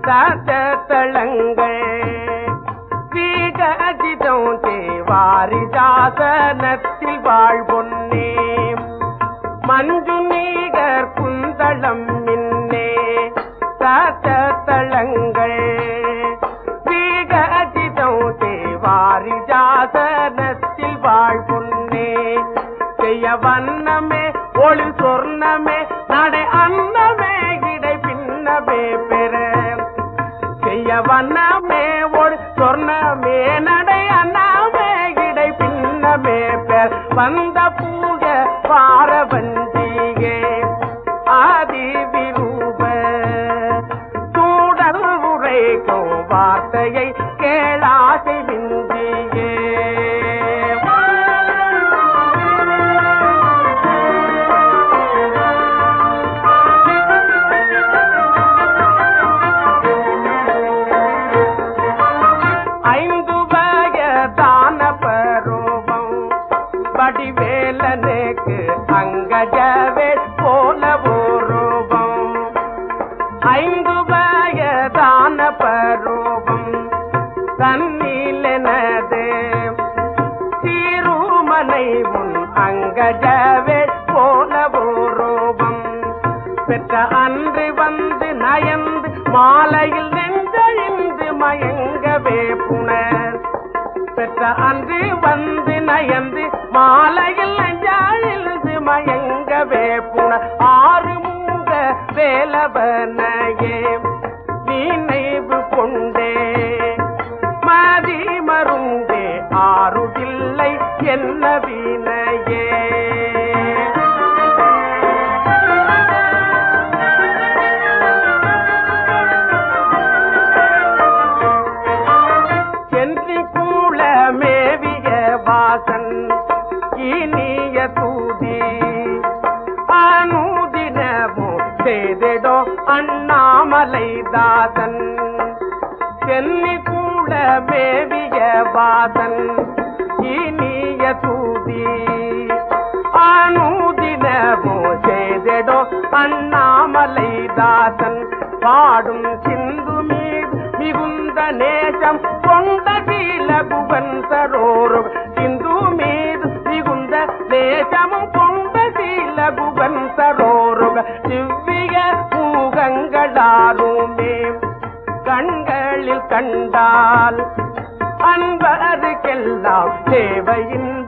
தளங்கள் விகஜிதம் தேவாரிதாசனத்தில் வாழ்பொன்னே மஞ்சு நீகர் குந்தளம் மின்னே தளங்கள் விகஜிதம் தேவாரிதாசனத்தில் வாழ்பொன்னே செய்ய வண்ணமே ஒளி சொர்ணமே நடை அன்னமே இடை பின்னமே பெற செய்ய வண்ணமே ஒரு சொர்ணமே நடை அண்ணாமே இடை பின்னமே பெற வந்த பூஜ பாரவந்தியே ஆதி விரூப சூடல் உரைக்கும் வார்த்தையை கேளாசை விந்தியே ஐந்து வயதான பருவம் வடிவேலனுக்கு அங்கஜவே போல ரூபம் ஐந்து வயதான பருவம் தன்னிலனது சீருமனை முன் அங்கஜவே போல ரூபம் பெற்ற அன்று வந்து நயந்து மாலையில் நெஞ்சழிந்து மயங்கவே புனர் பெற்ற அன்று வந்து நயந்து மாலையில் நெஞ்சாழிந்து மயங்கவே புனர் ஆறு மூக வேலவனையே நினைவு கொண்டே மதி மருந்தே ஆறுதில்லை என்ன வினையே சென்றி கூள மேவிய வாசன் இனிய தூதி அனுதினமோ செய்திடோ அண்ணாமலை தாசன் சென்னி கூட மேவிய வாசன் இனிய தூதி அனுதினமோ செய்திடோ அண்ணாமலை தாசன் பாடும் சிந்து மீது மிகுந்த நேசம் கொண்ட சீலகுவன் சரோரும் சிந்து மீது மிகுந்த நேசமும் கொண்ட சீலகுவன் சரோரும் திவ்ய பூகங்களாருமே கண்களில் கண்டால் அன்பருக்கெல்லாம் தேவையின்